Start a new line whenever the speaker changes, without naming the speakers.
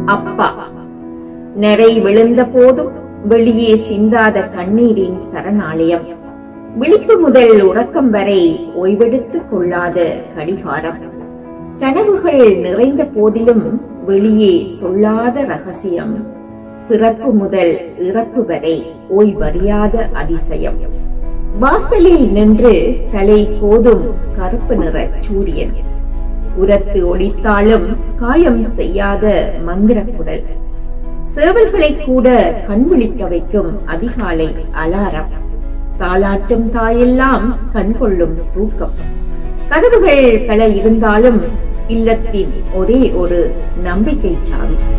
அப்பா நிறை விழுந்த போதும் வெளியே சிந்தாத கண்ணீரின் சரணாலயம் விழிப்பு முதல் உறக்கம் வரை ஓய்வெடுத்துக் கொள்ளாத கடிகாரம் கனவுகள் நிறைந்த போதிலும் வெளியே சொல்லாத ரகசியம் பிறப்பு முதல் இறப்பு வரை ஓய்வறியாத அதிசயம் வாசலில் நின்று தலை கோதும் கருப்பு நிற சூரியன் உரத்து ஒளித்தாலும் காயம் செய்யாத மந்திர குரல் சேவல்களை கூட கண்விழிக்க வைக்கும் அதிகாலை அலாரம் தாளாட்டும் தாயெல்லாம் கண்கொள்ளும் தூக்கம் கதவுகள் பல இருந்தாலும் இல்லத்தின் ஒரே ஒரு நம்பிக்கை சாவி